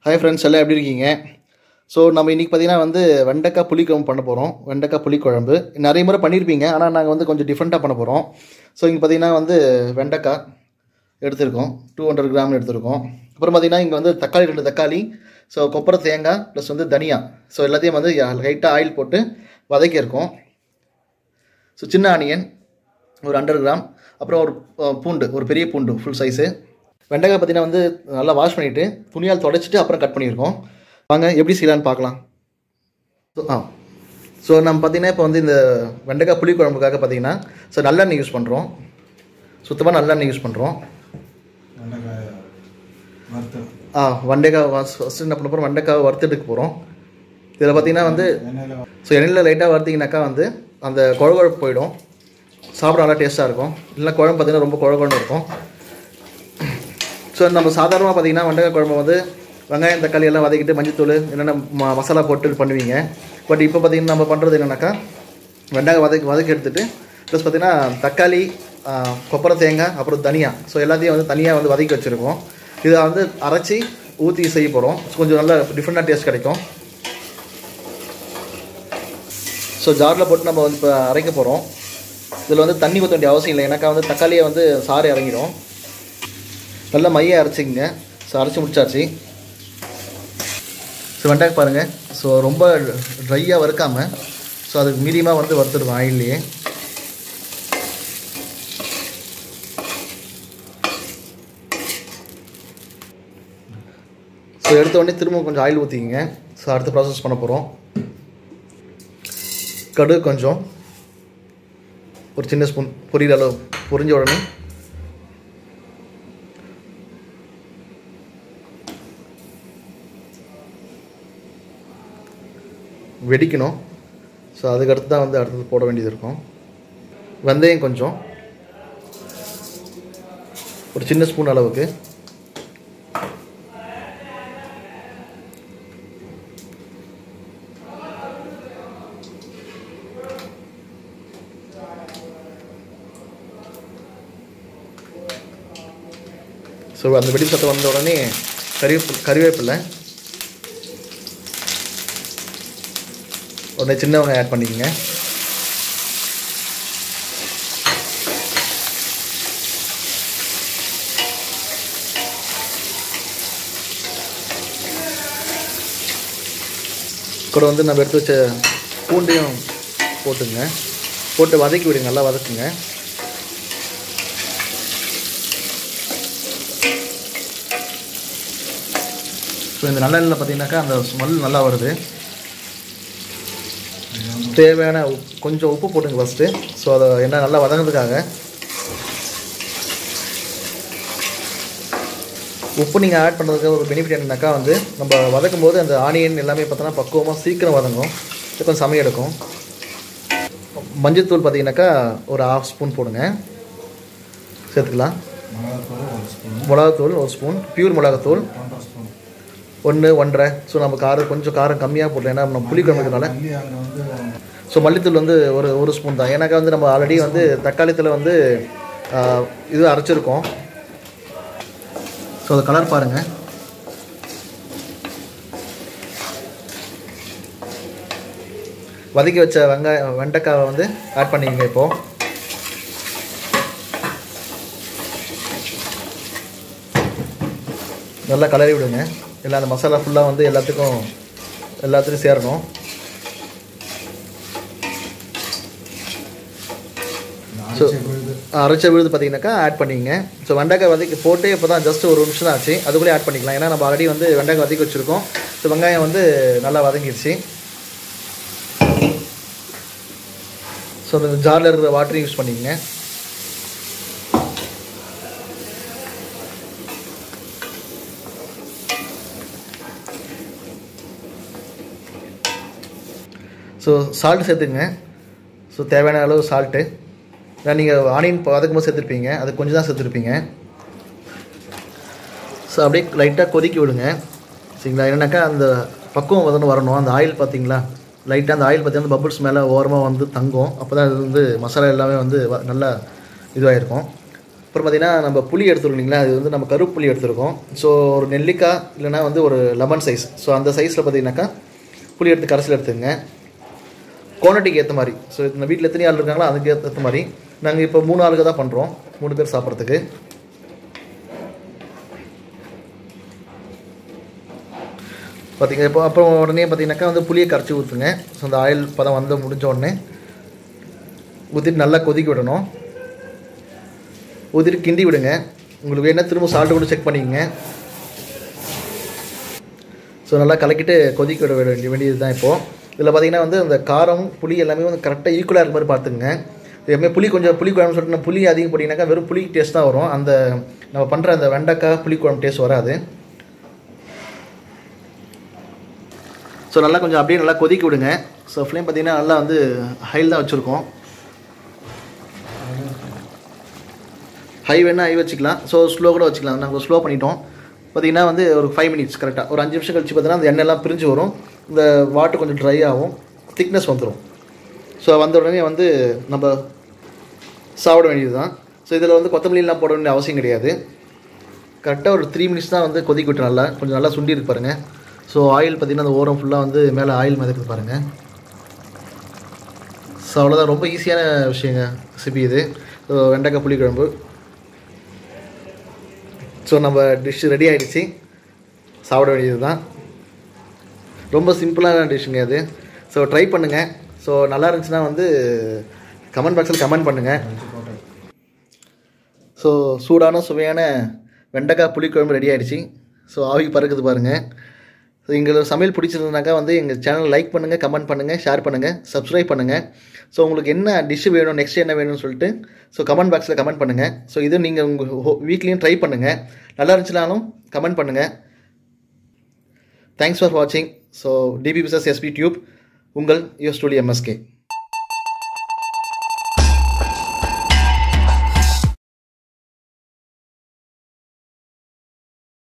hi friends எல்லாம் எப்படி இருக்கீங்க ஸோ நம்ம இன்றைக்கி பார்த்தீங்கன்னா வந்து வெண்டைக்காய் புளிக்குழம்பு பண்ண போகிறோம் வெண்டைக்காய் புளிக்குழம்பு நிறைய முறை பண்ணியிருப்பீங்க ஆனால் நாங்கள் வந்து கொஞ்சம் டிஃப்ரெண்ட்டாக பண்ண போகிறோம் ஸோ இங்கே பார்த்தீங்கன்னா வந்து வெண்டைக்காய் எடுத்திருக்கோம் டூ ஹண்ட்ரட் கிராம் எடுத்திருக்கோம் அப்புறம் பார்த்தீங்கன்னா இங்கே வந்து தக்காளி ரெண்டு தக்காளி ஸோ கொப்பரை தேங்காய் ப்ளஸ் வந்து தனியா ஸோ எல்லாத்தையும் வந்து லைட்டாக ஆயில் போட்டு வதக்கியிருக்கோம் ஸோ சின்ன ஆனியன் ஒரு ஹண்ட்ரட் கிராம் அப்புறம் ஒரு அஹ், பூண்டு ஒரு பெரிய பூண்டு ஃபுல் சைஸு வெண்டைக்காய் பார்த்தீங்கன்னா வந்து நல்லா வாஷ் பண்ணிவிட்டு துணியால் தொடச்சிட்டு அப்புறம் கட் பண்ணியிருக்கோம் வாங்க எப்படி செய்யலான்னு பார்க்கலாம் ஸோ ஆ ஸோ நம்ம பார்த்தீங்கன்னா இப்போ வந்து இந்த வெண்டைக்காய் புளி குழம்புக்காக பார்த்தீங்கன்னா ஸோ நல்லெண்ணெய் யூஸ் பண்ணுறோம் சுத்தமாக நல்லெண்ணெய் யூஸ் பண்ணுறோம் வெண்டைக்காய் வறுத்து ஆ வெண்டைக்காய் ஃபஸ்ட்டு என்ன பண்ண போகிறோம் வெண்டைக்காய் வறுத்துட்டுக்கு போகிறோம் இதில் பார்த்தீங்கன்னா வந்து எண்ணெயில் ஸோ எண்ணெயில் லைட்டாக வறுத்தீங்கன்னாக்கா வந்து அந்த குழகுழப்பு போயிடும் சாப்பிட நல்லா டேஸ்ட்டாக இருக்கும் இல்லைன்னா குழம்பு பார்த்தீங்கன்னா ரொம்ப குழகுழன்னு இருக்கும் ஸோ நம்ம சாதாரணமாக பார்த்தீங்கன்னா வெண்டைக்காய் குழம்பு வந்து வெங்காயம் தக்காளி எல்லாம் வதக்கிட்டு மஞ்சத்தூள் என்னென்ன ம மசாலா போட்டு பண்ணுவீங்க பட் இப்போ பார்த்தீங்கன்னா நம்ம பண்ணுறது என்னென்னாக்கா வெங்காயம் வதக்கி வதக்கி எடுத்துட்டு ப்ளஸ் பார்த்தீங்கன்னா தக்காளி ஆ, கொப்பரை தேங்காய் அப்புறம் தனியா ஸோ எல்லாத்தையும் வந்து தனியாக வந்து வதக்கி வச்சுருக்கோம் இதை வந்து அரைச்சி ஊற்றி செய்ய போகிறோம் கொஞ்சம் நல்லா டிஃப்ரெண்ட்டாக டேஸ்ட் கிடைக்கும் ஸோ ஜாரில் போட்டு நம்ம வந்து இப்போ அரைக்க போகிறோம் இதில் வந்து தண்ணி ஊற்ற வேண்டிய அவசியம் இல்லை ஏன்னாக்கா வந்து தக்காளியை வந்து சாறு இறங்கிடும் நல்லா மைய அரைச்சிங்க ஸோ அரைச்சி முடிச்சாச்சு ஸோ வெண்டாக்கு பாருங்கள் ஸோ ரொம்ப ட்ரையாக வறுக்காமல் ஸோ அதுக்கு மீடியமாக வந்து வறுத்துருக்கோம் ஆயில்லையே ஸோ எடுத்த உடனே திரும்ப கொஞ்சம் ஆயில் ஊற்றிக்கிங்க ஸோ அடுத்து ப்ராசஸ் பண்ண போகிறோம் கடுகு கொஞ்சம் ஒரு சின்ன ஸ்பூன் பொரியிற அளவு பொரிஞ்ச உடனே வெடிக்கணும் ஸோ அதுக்கடுத்து தான் வந்து அடுத்தது போட வேண்டியது இருக்கும் வெந்தயம் கொஞ்சம் ஒரு சின்ன ஸ்பூன் அளவுக்கு ஸோ அந்த வெடி சத்தம் வந்த உடனே கறிவேப்பு கறிவேப்பிலை உடனே சின்ன வெங்காயம் ஆட் பண்ணிக்கோங்க கூட வந்து நம்ம எடுத்து வச்ச பூண்டையும் போட்டுங்க போட்டு வதக்கி விடுங்க நல்லா வதக்குங்க ஸோ இந்த நல்லெண்ணில் பார்த்தீங்கன்னாக்கா அந்த ஸ்மெல் நல்லா வருது தேவையான உப் கொஞ்சம் உப்பு போட்டுங்க ஃபஸ்ட்டு ஸோ அதை என்ன நல்லா வதங்கிறதுக்காக உப்பு நீங்கள் ஆட் பண்ணுறதுக்கு ஒரு பெனிஃபிட் என்னன்னாக்கா வந்து நம்ம வதக்கும் போது அந்த ஆனியன் எல்லாமே பார்த்தோன்னா பக்குவமாக சீக்கிரம் வதங்கும் இது கொஞ்சம் சமையல் எடுக்கும் மஞ்சத்தூள் பார்த்தீங்கன்னாக்கா ஒரு ஹாஃப் ஸ்பூன் போடுங்க சேர்த்துக்கலாம் மிளகாத்தூள் ஒரு ஸ்பூன் மிளகாத்தூள் ஒரு ஸ்பூன் பியூர் மிளகாத்தூள் ஒன்றரை ஸ்பூன் ஒன்று ஒன்றரை ஸோ நம்ம காரம் கொஞ்சம் காரம் கம்மியாக போடலாம் ஏன்னா நம்ம புளி குழம்புனால மல்லி அங்கே வந்து ஸோ மல்லித்தூள் வந்து ஒரு ஒரு ஸ்பூன் தான் ஏன்னாக்கா வந்து நம்ம ஆல்ரெடி வந்து தக்காளித்தில் வந்து ஆஹ், இது அரைச்சிருக்கோம் ஸோ அந்த கலர் பாருங்கள் வதக்கி வச்ச வெங்காயம் வெண்டைக்காவை வந்து ஆட் பண்ணிக்கங்க இப்போது நல்லா கலரி விடுங்க எல்லாம் அந்த மசாலா ஃபுல்லாக வந்து எல்லாத்துக்கும் எல்லாத்துலேயும் சேரணும் அரைச்சி விழுது அரைச்ச விழுது பார்த்தீங்கன்னாக்கா ஆட் பண்ணிக்கங்க ஸோ வெண்டைக்காய் வதக்கி போட்டு இப்போ தான் ஜஸ்ட் ஒரு நிமிஷம் தான் ஆச்சு அதுக்குள்ளே ஆட் பண்ணிக்கலாம் ஏன்னா நம்ம ஆல்ரெடி வந்து வெண்டைக்காய் வதக்கி வச்சுருக்கோம் ஸோ வெங்காயம் வந்து நல்லா வதங்கிடுச்சு ஸோ அந்த ஜாரில் இருக்கிற வாட்டரையும் யூஸ் பண்ணிக்கங்க ஸோ சால்ட் சேர்த்துங்க ஸோ தேவையான அளவு சால்ட்டு ஏன்னா நீங்கள் ஆனியன் வதக்கும் போது சேர்த்துருப்பீங்க அது கொஞ்சம் தான் சேர்த்துருப்பீங்க ஸோ அப்படியே லைட்டாக கொதிக்க விடுங்க சரிங்களா என்னன்னாக்கா அந்த பக்குவம் வந்து வரணும் அந்த ஆயில் பார்த்தீங்களா லைட்டாக அந்த ஆயில் பார்த்தீங்கன்னா பபுள்ஸ் மேலே ஓரமாக வந்து தங்கும் அப்போ தான் இது வந்து மசாலா எல்லாமே வந்து வ- நல்லா இதுவாகிருக்கும் அப்புறம் பார்த்தீங்கன்னா நம்ம புளி எடுத்துருக்கோம் இல்லைங்களா அது வந்து நம்ம கருப்பு புளி எடுத்துருக்கோம் ஸோ ஒரு நெல்லிக்காய் இல்லைனா வந்து ஒரு லெமன் சைஸ் ஸோ அந்த சைஸில் பார்த்தீங்கன்னாக்கா புளி எடுத்து கரைசல் எடுத்துங்க குவான்டிட்டிக்கு ஏற்ற மாதிரி ஸோ இந்த வீட்டில் எத்தனை ஆள் இருக்காங்களோ அதுக்கு ஏற்ற மாதிரி நாங்கள் இப்போ மூணு ஆளுக்கு தான் பண்ணுறோம் மூணு பேர் சாப்பிட்றதுக்கு பார்த்தீங்க இப்போ அப்புறம் உடனே பார்த்தீங்கன்னாக்கா வந்து புளியை கரைச்சி ஊற்றுங்க ஸோ அந்த ஆயில் பதம் வந்து முடிஞ்ச உடனே ஊற்றிட்டு நல்லா கொதிக்க விடணும் ஊற்றிட்டு கிண்டி விடுங்க உங்களுக்கு வேணால் திரும்ப சால்ட்டு கூட செக் பண்ணிக்கங்க ஸோ நல்லா கலக்கிட்டு கொதிக்க விட வேண்டிய வேண்டியது தான் இப்போது இதில் பார்த்தீங்கன்னா வந்து அந்த காரம் புளி எல்லாமே வந்து கரெக்டாக ஈக்குவலாக இருக்க மாதிரி பார்த்துங்க எப்பவுமே புளி கொஞ்சம் புளி குழம்பு சொல்லிட்டு நான் புளி அதிகம் போட்டிங்கனாக்கா வெறும் புளி டேஸ்ட் தான் வரும் அந்த நம்ம பண்ணுற அந்த வெண்டைக்காய் புளி குழம்பு டேஸ்ட் வராது ஸோ நல்லா கொஞ்சம் அப்படியே நல்லா கொதிக்க விடுங்க ஸோ ஃப்ளேம் பார்த்தீங்கன்னா நல்லா வந்து ஹைல் தான் வச்சுருக்கோம் ஹை வேணால் ஹை வச்சுக்கலாம் ஸோ ஸ்லோ கூட வச்சுக்கலாம் நாங்கள் ஸ்லோ பண்ணிட்டோம் பார்த்தீங்கன்னா வந்து ஒரு ஃபைவ் மினிட்ஸ் கரெக்டாக ஒரு அஞ்சு நிமிஷம் கழிச்சு பார்த்தீங்கன்னா அந்த எண்ணெய்லாம் பிரிஞ்சு வரும் இந்த வாட்டர் கொஞ்சம் ட்ரை ஆகும் திக்னஸ் வந்துடும் ஸோ வந்த உடனே வந்து நம்ம சாப்பிட வேண்டியது தான் ஸோ இதில் வந்து கொத்தமல்லிலாம் போட வேண்டிய அவசியம் கிடையாது கரெக்டாக ஒரு த்ரீ மினிட்ஸ் தான் வந்து கொதிக்க விட்டு நல்லா கொஞ்சம் நல்லா சுண்டி இருக்கு பாருங்கள் ஸோ ஆயில் பார்த்திங்கன்னா அந்த ஓரம் ஃபுல்லாக வந்து மேலே ஆயில் மிதக்குது பாருங்கள் ஸோ அவ்வளோதான் ரொம்ப ஈஸியான விஷயங்க ரெசிபி இது ஸோ வெண்டைக்காய் புளிக்குழம்பு ஸோ நம்ம டிஷ் ரெடி ஆகிடுச்சு சாப்பிட வேண்டியது தான் ரொம்ப சிம்பிளான டிஷ்ஷுங்க அது ஸோ ட்ரை பண்ணுங்கள் ஸோ நல்லா இருந்துச்சுன்னா வந்து கமெண்ட் பாக்ஸில் கமெண்ட் பண்ணுங்கள் அஞ்சு போட்டேன் ஸோ சூடான சுவையான வெண்டைக்காய் புளிக்குழம்பு ரெடி ஆயிடுச்சு ஸோ ஆவி பறக்குது பாருங்கள் ஸோ எங்களோட சமையல் பிடிச்சிருந்தாக்கா வந்து எங்கள் சேனல் லைக் பண்ணுங்கள் கமெண்ட் பண்ணுங்கள் ஷேர் பண்ணுங்கள் சப்ஸ்கிரைப் பண்ணுங்கள் ஸோ உங்களுக்கு என்ன டிஷ்ஷு வேணும் நெக்ஸ்ட் என்ன வேணும்னு சொல்லிட்டு ஸோ கமெண்ட் பாக்ஸில் கமெண்ட் பண்ணுங்கள் ஸோ இது நீங்கள் உங்கள் வீட்லேயும் ட்ரை பண்ணுங்கள் நல்லா இருந்துச்சுனாலும் கமெண்ட் பண்ணுங்கள் தேங்க்ஸ் ஃபார் வாட்சிங் ஸோ டிபி பிசஸ் எஸ்பி டியூப் உங்கள் யூ ஸ்டூடியோ எம்எஸ்கே